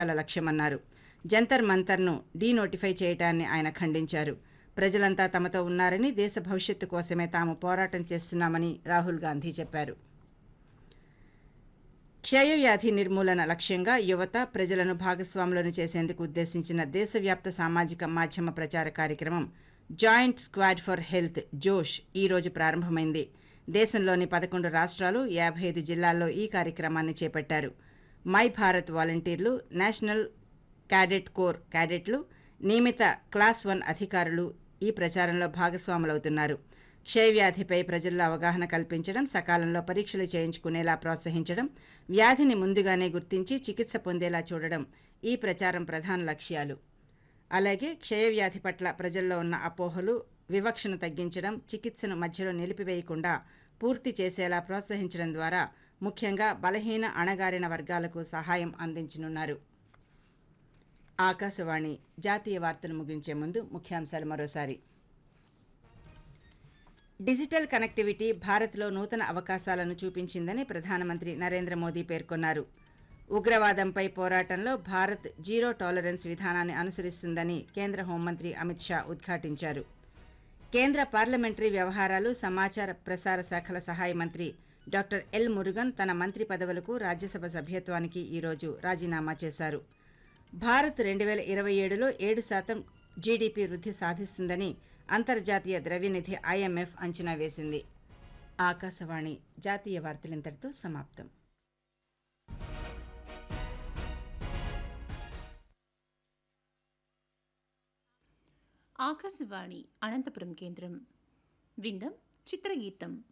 అల లక్ష్యమన్నారు జంతర్ మంతర్ను డీనోటిఫై చేయటాన్ని ఆయన ఖండించారు ప్రజలంతా తమతో ఉన్నారని దేశ భవిష్యత్తు కోసమే తాము పోరాటం చేస్తున్నామని రాహుల్ గాంధీ చెప్పారు క్షయవ్యాధి నిర్మూలన లక్ష్యంగా యువత ప్రజలను భాగస్వాములను చేసేందుకు ఉద్దేశించిన దేశవ్యాప్త సామాజిక మాధ్యమ ప్రచార కార్యక్రమం జాయింట్ స్క్వాడ్ ఫర్ హెల్త్ జోష్ ఈ రోజు ప్రారంభమైంది దేశంలోని పదకొండు రాష్ట్రాలు యాభై ఐదు జిల్లాల్లో ఈ కార్యక్రమాన్ని చేపట్టారు మై భారత్ వాలంటీర్లు నేషనల్ క్యాడెట్ కోర్ క్యాడెట్లు నియమిత క్లాస్ వన్ అధికారులు ఈ ప్రచారంలో భాగస్వాములవుతున్నారు క్షయవ్యాధిపై ప్రజల్లో అవగాహన కల్పించడం సకాలంలో పరీక్షలు చేయించుకునేలా ప్రోత్సహించడం వ్యాధిని ముందుగానే గుర్తించి చికిత్స పొందేలా చూడడం ఈ ప్రచారం ప్రధాన లక్ష్యాలు అలాగే క్షయవ్యాధి పట్ల ప్రజల్లో ఉన్న అపోహలు వివక్షను తగ్గించడం చికిత్సను మధ్యలో నిలిపివేయకుండా పూర్తి చేసేలా ప్రోత్సహించడం ద్వారా ముఖ్యంగా బలహీన అణగారిన వర్గాలకు సహాయం అందించనున్నారు ఆకాశవాణి జాతీయ వార్తలు ముగించే ముందు ముఖ్యాంశాలు మరోసారి డిజిటల్ కనెక్టివిటీ భారత్లో నూతన అవకాశాలను చూపించిందని ప్రధానమంత్రి నరేంద్ర మోదీ పేర్కొన్నారు ఉగ్రవాదంపై పోరాటంలో భారత్ జీరో టాలరెన్స్ విధానాన్ని అనుసరిస్తుందని కేంద్ర హోంమంత్రి అమిత్ షా ఉద్ఘాటించారు కేంద్ర పార్లమెంటరీ వ్యవహారాలు సమాచార ప్రసార శాఖల సహాయ మంత్రి డాక్టర్ ఎల్ మురుగన్ తన మంత్రి పదవులకు రాజ్యసభ సభ్యత్వానికి ఈరోజు రాజీనామా చేశారు భారత్ రెండు వేల ఇరవై ఏడులో ఏడు శాతం జీడీపీ వృద్ధి సాధిస్తుందని అంతర్జాతీయ ద్రవ్యనిధి ఐఎంఎఫ్ అంచనా వేసింది ఆకాశవాణి జాతీయ వార్తలింతటితో సమాప్తం ఆకాశవాణి అనంతపురం కేంద్రం విందం చిత్రగీతం